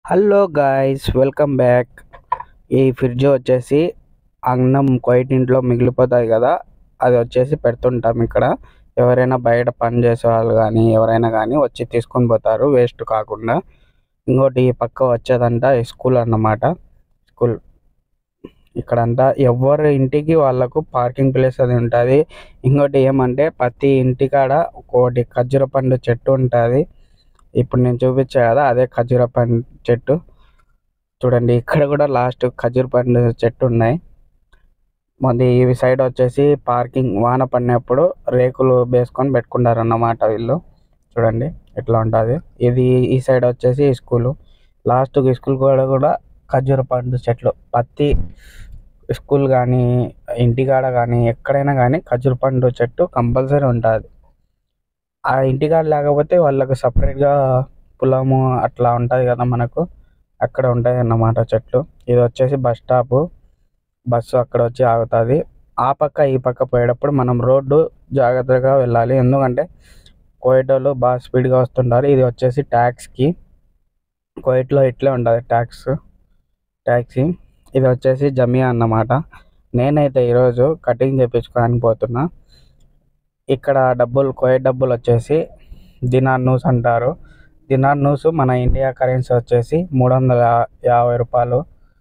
hello guys welcome back ఈ fridge వచ్చేసి అన్నం కొయిట్ ఇంట్లో మిగిలిపోతుంది కదా అది వచ్చేసి పెడుతుంటాం ఇక్కడ ఎవరైనా బయట పని చేసే వాళ్ళు కానీ ఎవరైనా కానీ వచ్చి తీసుకొని పోతారు వేస్ట్ కాకుండా ఇంకోటి ఈ పక్క వచ్చేదంట స్కూల్ అన్నమాట స్కూల్ ఇక్కడంతా ఎవరి ఇంటికి వాళ్ళకు పార్కింగ్ ప్లేస్ అది ఉంటుంది ఇంకోటి ఏమంటే ప్రతి ఇంటికాడ ఒకటి ఖర్జూర పండు చెట్టు ఉంటుంది ఇప్పుడు నేను చూపించా కదా అదే ఖర్జూర పండు చెట్టు చూడండి ఇక్కడ కూడా లాస్ట్ ఖర్జూర పండు చెట్టు ఉన్నాయి మళ్ళీ ఈ సైడ్ వచ్చేసి పార్కింగ్ వాన పడినప్పుడు రేకులు వేసుకొని పెట్టుకుంటారు అన్నమాట వీళ్ళు చూడండి ఎట్లా ఉంటుంది ఇది ఈ సైడ్ వచ్చేసి స్కూలు లాస్ట్ స్కూల్ కూడా కూడా ఖర్జూర పండు చెట్లు ప్రతి స్కూల్ కానీ ఇంటికాడ కానీ ఎక్కడైనా కానీ ఖర్జూర పండు చెట్టు కంపల్సరీ ఉంటుంది ఆ ఇంటికాడ లేకపోతే వాళ్ళకు సపరేట్గా పొలము అట్లా ఉంటుంది కదా మనకు అక్కడ ఉంటాయి అన్నమాట చెట్లు ఇది వచ్చేసి బస్ స్టాప్ బస్సు అక్కడ వచ్చి ఆగుతుంది ఆ పక్క ఈ పక్క పోయేటప్పుడు మనం రోడ్డు జాగ్రత్తగా వెళ్ళాలి ఎందుకంటే కోయటోళ్ళు బాగా స్పీడ్గా వస్తుంటారు ఇది వచ్చేసి ట్యాక్స్కి కోయట్లో ఇట్లే ఉంటుంది ట్యాక్స్ ట్యాక్సీ ఇది వచ్చేసి జమియా అన్నమాట నేనైతే ఈరోజు కటింగ్ చేయించుకోవడానికి పోతున్నా ఇక్కడ డబ్బులు కోయట్ డబ్బులు వచ్చేసి దినార్ నూస్ అంటారు దినార్ నూస్ మన ఇండియా కరెన్సీ వచ్చేసి మూడు వందల యాభై రూపాయలు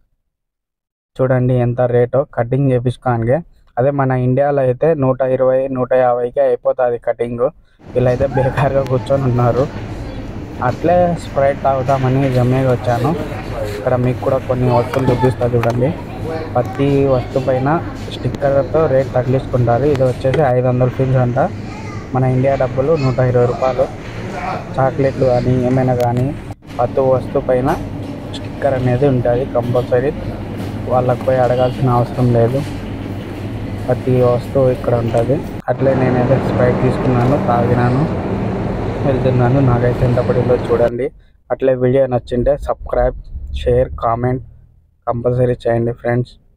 చూడండి ఎంత రేటో కటింగ్ చేయించుకోడానికి అదే మన ఇండియాలో అయితే నూట ఇరవై నూట యాభైకి అయిపోతుంది కటింగ్ వీళ్ళైతే బేకార్గా కూర్చొని ఉన్నారు అట్లే స్ప్రైట్ తాగుతామని జమ్మేగా వచ్చాను ఇక్కడ మీకు కూడా కొన్ని వస్తువులు చూపిస్తా చూడండి ప్రతి వస్తువు పైన స్టిక్కర్తో రేట్ తగిలించుకుంటారు ఇది వచ్చేసి ఐదు వందల ఫీల్స్ అంట మన ఇండియా డబ్బులు నూట ఇరవై రూపాయలు చాక్లెట్లు కానీ ఏమైనా కానీ ప్రతి వస్తువు పైన స్టిక్కర్ అనేది ఉంటుంది కంపల్సరీ వాళ్ళకి పోయి అడగాల్సిన అవసరం లేదు ప్రతి వస్తువు ఇక్కడ ఉంటుంది అట్లే నేనైతే స్ప్రైట్ తీసుకున్నాను తాగినాను వెళ్తున్నాను నాకైతే ఎంత పడిందో చూడండి అట్లే వీడియో నచ్చింటే సబ్స్క్రైబ్ షేర్ కామెంట్ కంపల్సరీ చేయండి ఫ్రెండ్స్